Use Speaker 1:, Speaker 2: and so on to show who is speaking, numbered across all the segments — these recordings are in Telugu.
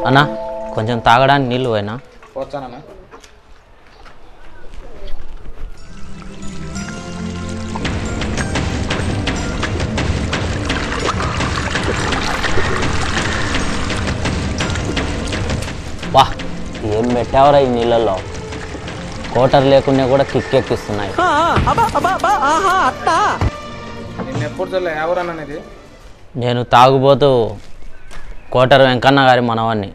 Speaker 1: అన్నా కొంచెం తాగడానికి నీళ్ళు పోయినా
Speaker 2: వచ్చానన్నా
Speaker 1: వా ఏం పెట్టావరా ఈ నీళ్ళల్లో కోటర్ లేకుండా కూడా కిక్ ఎక్కిస్తున్నాయి
Speaker 2: నిన్న ఎప్పుడు చూడలే ఎవరన్నా అనేది
Speaker 1: నేను తాగుబోతూ కోటర్ వెంకన్న గారి మనవాన్ని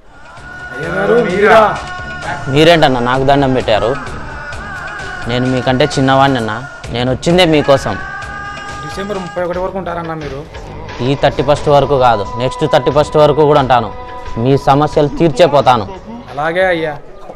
Speaker 2: మీరా
Speaker 1: మీరేంటన్నా నాకు దండం పెట్టారు నేను మీకంటే చిన్నవాడిని అన్న నేను వచ్చిందే మీకోసం
Speaker 2: డిసెంబర్ ముప్పై ఒకటి వరకు ఉంటారన్నా మీరు
Speaker 1: ఈ థర్టీ ఫస్ట్ వరకు కాదు నెక్స్ట్ థర్టీ ఫస్ట్ వరకు కూడా ఉంటాను మీ సమస్యలు తీర్చే పోతాను
Speaker 2: అలాగే అయ్యా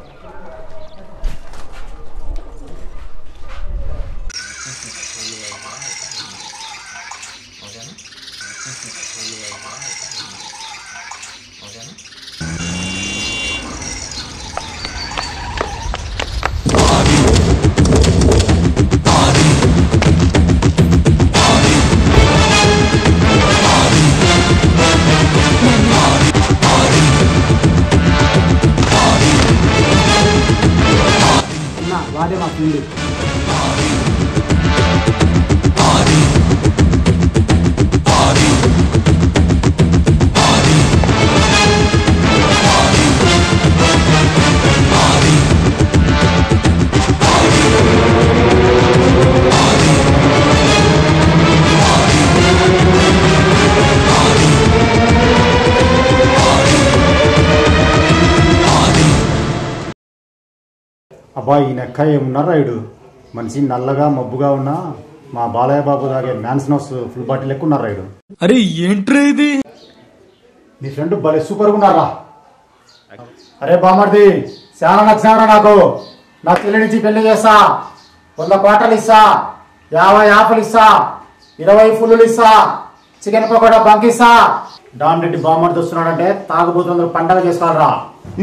Speaker 3: అబ్బా ఈ నెక్క ఏమున్నారా ఇడు మనిషి నల్లగా మబ్బుగా ఉన్నా మా బాలయ్య బాబు తాగే మ్యాన్స్నోస్ ఫుల్ బాటిల్ ఎక్కువ ఉన్నారా ఇడు
Speaker 4: అరే ఏంట్రా ఇది
Speaker 3: నీ ఫ్రెండ్ భలే సూపర్గా ఉన్నారా అరే బామర్ది చాలా నచ్చినారా నాకు నా చెల్లి నుంచి పెళ్లి చేస్తా వంద కోటలు ఇస్తా యాభై యాపలు ఇస్తా ఇరవై ఫుల్లులు ఇస్తా చికెన్ పకోడా బంకిస్తా డాన్ రెడ్డి బామర్ది వస్తున్నాడంటే తాగుబోతులందరూ పండగ చేసుకోవాలరా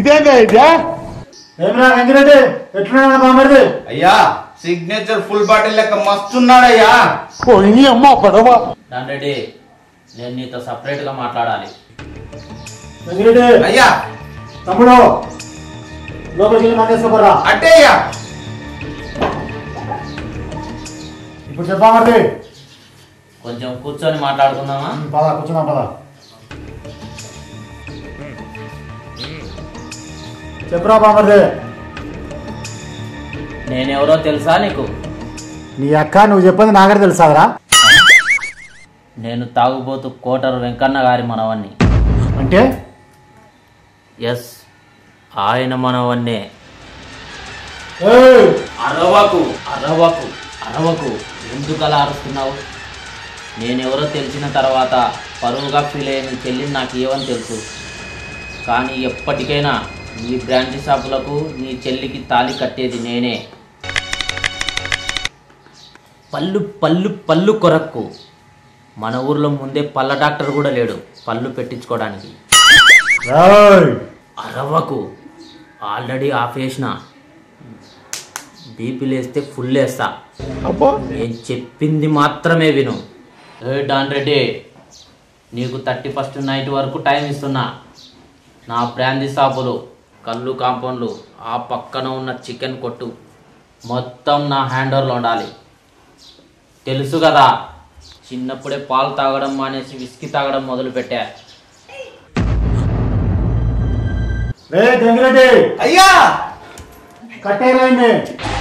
Speaker 3: ఏమిరా వెంకరెడ్డి ఎట్లున్నాడు బామర్ది
Speaker 5: అయ్యా సిగ్నేచర్ ఫుల్ బాటిల్ లెక్క మస్తున్నాడయ్యా
Speaker 1: దాని రెడ్డి నేను నీతో సపరేట్గా మాట్లాడాలి
Speaker 3: వెంకరెడ్డి
Speaker 5: అయ్యా
Speaker 3: తమ్ముడు లోపలికి వెళ్ళి మందేసుకోరా
Speaker 5: అట్టే అయ్యా
Speaker 3: ఇప్పుడు చెప్పామర్ది
Speaker 1: కొంచెం కూర్చొని మాట్లాడుకుందామా
Speaker 3: పద కూర్చున్నాం పద చెప్పురా బామర్ది
Speaker 1: నేనెవరో తెలుసా నీకు
Speaker 3: నీ అక్క నువ్వు చెప్పేది నాగడే తెలుసాదరా
Speaker 1: నేను తాగుబోతు కోటరు వెంకన్న గారి మనవన్ని
Speaker 3: అంటే
Speaker 1: ఎస్ ఆయన మనవన్నే
Speaker 3: ఏయ్!
Speaker 1: అరవకు అరవకు అరవకు ఎందుకు అలా అరుస్తున్నావు నేనెవరో తెలిసిన తర్వాత పరువుగా ఫీల్ అయిన చెల్లిని నాకు ఏమని తెలుసు కానీ ఎప్పటికైనా నీ బ్రాంచ్ షాపులకు నీ చెల్లికి తాళి కట్టేది నేనే పళ్ళు పళ్ళు పళ్ళు కొరక్కు మన ఊర్లో ముందే పళ్ళ డాక్టర్ కూడా లేడు పళ్ళు పెట్టించుకోవడానికి
Speaker 3: ఏయ్!
Speaker 1: అరవకు ఆల్రెడీ ఆఫ్ చేసిన బీపీ లేస్తే ఫుల్ వేస్తా నేను చెప్పింది మాత్రమే విను ఏ డాన్ రెడ్డి నీకు థర్టీ ఫస్ట్ నైట్ వరకు టైం ఇస్తున్నా నా బ్రాందీ షాపులు కళ్ళు కాంపౌండ్లు ఆ పక్కన ఉన్న చికెన్ కొట్టు మొత్తం నా హ్యాండ్ ఓవర్లో ఉండాలి తెలుసు కదా చిన్నప్పుడే పాలు తాగడం మానేసి విస్కీ తాగడం మొదలు పెట్టా
Speaker 3: రే గంగిరెడ్డి
Speaker 5: అయ్యా
Speaker 3: కట్టేరాయండి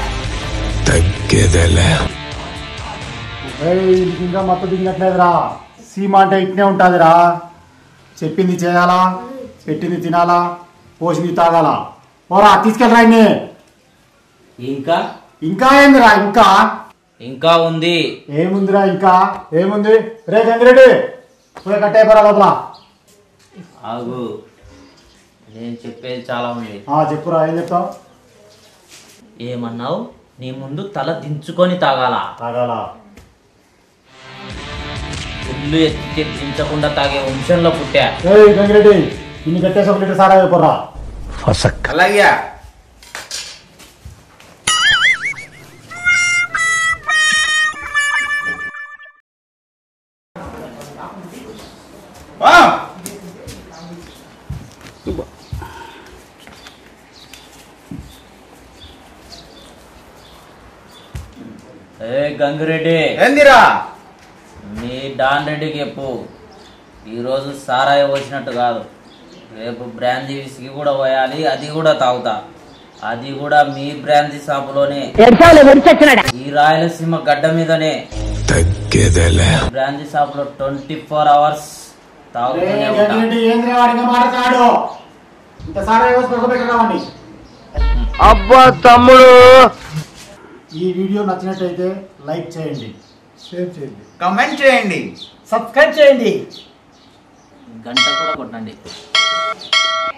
Speaker 3: ఏయ్, నీకు ఇంకా మొత్తం దిగినట్లేదురా సీమ అంటే ఇట్నే ఉంటుందిరా చెప్పింది చేయాలా పెట్టింది తినాలా పోసింది తాగాలా ఓరా తీసుకెళ్ళరా ఆయన్ని
Speaker 1: ఇంకా
Speaker 3: ఇంకా ఏందిరా ఇంకా
Speaker 1: ఇంకా ఉంది
Speaker 3: ఏముందిరా ఇంకా ఏముంది రే గంగిరెడ్డి పోయి కట్టేపరా లోపల
Speaker 1: ఆగు నేను చెప్పేది చాలా ఉంది
Speaker 3: ఆ, చెప్పురా ఏం చెప్తావు
Speaker 1: ఏమన్నావు నీ ముందు తల దించుకొని తాగాల
Speaker 3: తాగాలా
Speaker 1: ఒళ్ళు ఎత్తితే దించకుండా తాగే వంశంలో పుట్టా
Speaker 3: ఏయ్ గంగిరెడ్డి ఇన్ని కట్టేసి ఒక లీటర్ సారా అయిపోరా
Speaker 5: అలాగే ఆ,
Speaker 1: ఏ గంగిరెడ్డి
Speaker 5: ఏందిరా
Speaker 1: మీ డాన్ రెడ్డికి చెప్పు ఈరోజు సారాయి వచ్చినట్టు కాదు రేపు బ్రాందీ విసిగి కూడా పోయాలి అది కూడా తాగుతా అది కూడా మీ బ్రాందీ షాపులోనే ఈ రాయలసీమ గడ్డ మీదనే బ్రాందీ షాప్ లో ట్వంటీ ఫోర్ అవర్స్ తాగుతూనే ఉంటా
Speaker 3: ఏంటి ఏంద్రా వాడిగా మాట్లాడు ఇంతసారి పెట్టరావండి
Speaker 4: అబ్బా తమ్ముడు
Speaker 3: ఈ వీడియో నచ్చినట్టయితే లైక్ చేయండి షేర్ చేయండి
Speaker 5: కమెంట్ చేయండి
Speaker 3: సబ్స్క్రైబ్ చేయండి
Speaker 1: గంట కూడా కొట్టండి